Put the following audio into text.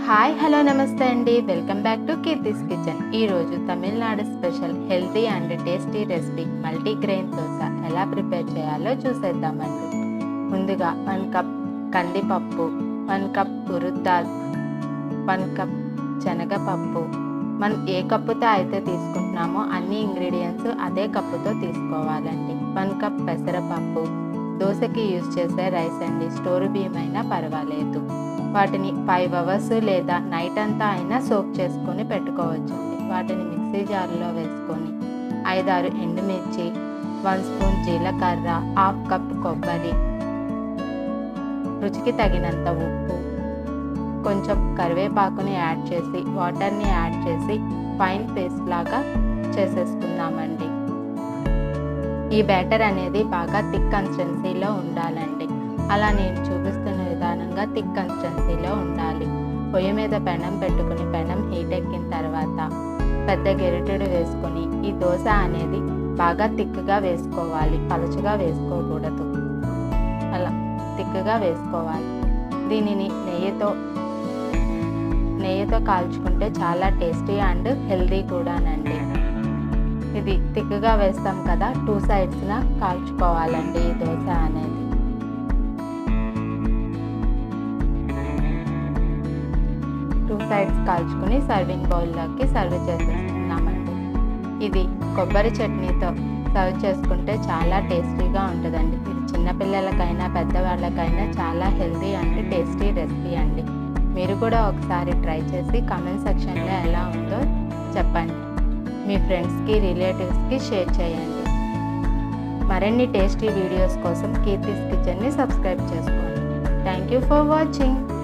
hi hello నమస్తే అండి welcome back to Keerthi's kitchen ఈరోజు Tamil Nadu special healthy and tasty recipe multigrain dosa ఎలా ప్రిపేర్ చేయాలో చూసేద్దామండి ముందుగా వన్ కప్ కందిపప్పు one cup urad dal one cup శనగపప్పు మనం ఏ కప్పుతో అయితే తీసుకుంటున్నామో అన్ని ఇంగ్రీడియంట్స్ అదే కప్పుతో తీసుకోవాలండి వన్ కప్ పెసరపప్పు దోశకి యూజ్ చేసే రైస్ అండి స్టోర్ బియ్యం అయినా పర్వాలేదు వాటిని ఫైవ్ అవర్స్ లేదా నైట్ అంతా అయినా సోక్ చేసుకొని పెట్టుకోవచ్చండి వాటిని మిక్సీ జార్లో వేసుకొని ఐదారు ఎండుమిర్చి వన్ స్పూన్ జీలకర్ర హాఫ్ కప్ కొబ్బరి రుచికి తగినంత ఉప్పు కొంచెం కరివేపాకుని యాడ్ చేసి వాటర్ని యాడ్ చేసి ఫైన్ పేస్ట్ లాగా చేసేసుకుందామండి ఈ బ్యాటర్ అనేది బాగా థిక్ కన్సిస్టెన్సీలో ఉండాలండి అలా నేను చూపిస్తున్న విధానంగా థిక్ కన్సిస్టెన్సీలో ఉండాలి పొయ్యి మీద పెనం పెట్టుకుని పెనం హీట్ ఎక్కిన తర్వాత పెద్ద గెరిటెడు వేసుకొని ఈ దోశ అనేది బాగా థిక్గా వేసుకోవాలి పలుచగా వేసుకోకూడదు అలా థిక్గా వేసుకోవాలి దీనిని నెయ్యితో నెయ్యితో కాల్చుకుంటే చాలా టేస్టీ అండ్ హెల్దీ కూడానండి ఇది థిక్గా వేస్తాం కదా టూ సైడ్స్న కాల్చుకోవాలండి ఈ దోశ అనేది టూ సైడ్స్ కాల్చుకుని సర్వింగ్ బౌల్లోకి సర్వ్ చేసేస్తున్నామండి ఇది కొబ్బరి చట్నీతో సర్వ్ చేసుకుంటే చాలా టేస్టీగా ఉంటుందండి ఇది చిన్నపిల్లలకైనా పెద్దవాళ్ళకైనా చాలా హెల్తీ అండ్ టేస్టీ రెసిపీ అండి మీరు కూడా ఒకసారి ట్రై చేసి కమెంట్ సెక్షన్లో ఎలా ఉందో చెప్పండి మీ ఫ్రెండ్స్కి రిలేటివ్స్కి షేర్ చేయండి మరిన్ని టేస్టీ వీడియోస్ కోసం కీర్తిస్ కిచెన్ని సబ్స్క్రైబ్ చేసుకోండి థ్యాంక్ యూ ఫర్ వాచింగ్